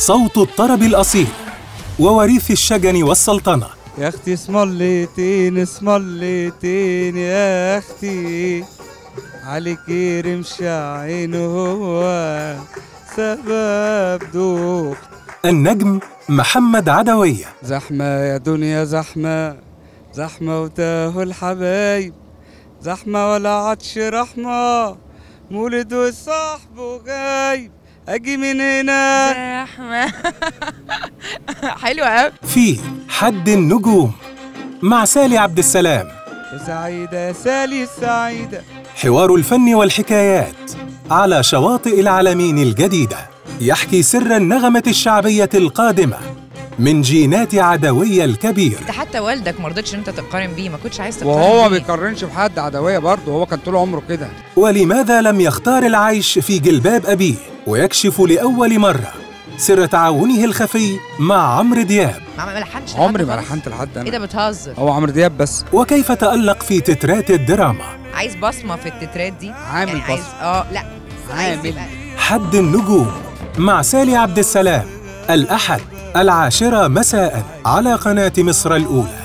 صوت الطرب الأصيل ووريث الشجن والسلطنة يا اختي اسمليتين اسمليتين يا اختي عليك رمش عينه هو سبب دوخ النجم محمد عدوية زحمة يا دنيا زحمة زحمة وتاهوا الحبايب زحمة ولا عطش رحمة مولد والصاحب وغايب اجي من هنا زحمة حلوة قوي في حد النجوم مع سالي عبد السلام وسعيدة يا سالي السعيدة حوار الفن والحكايات على شواطئ العالمين الجديدة يحكي سر النغمة الشعبية القادمة من جينات عدوية الكبير ده حتى والدك ما رضتش انت تقارن بيه ما كنتش عايز تقارن وهو ما بيه. بيقارنش بحد عدوية برضه هو كان طول عمره كده ولماذا لم يختار العيش في جلباب أبيه ويكشف لأول مرة سر تعاونه الخفي مع عمرو دياب ما ما لحنش لحد عمري ما خالص. لحنت لحد ايه ده انا بتهزر هو عمرو دياب بس وكيف تألق في تترات الدراما عايز بصمة في التترات دي عامل يعني عايز بصمة. اه لا عايز عامل. يبقى- حد النجوم مع سالي عبد السلام الأحد العاشرة مساء على قناة مصر الأولى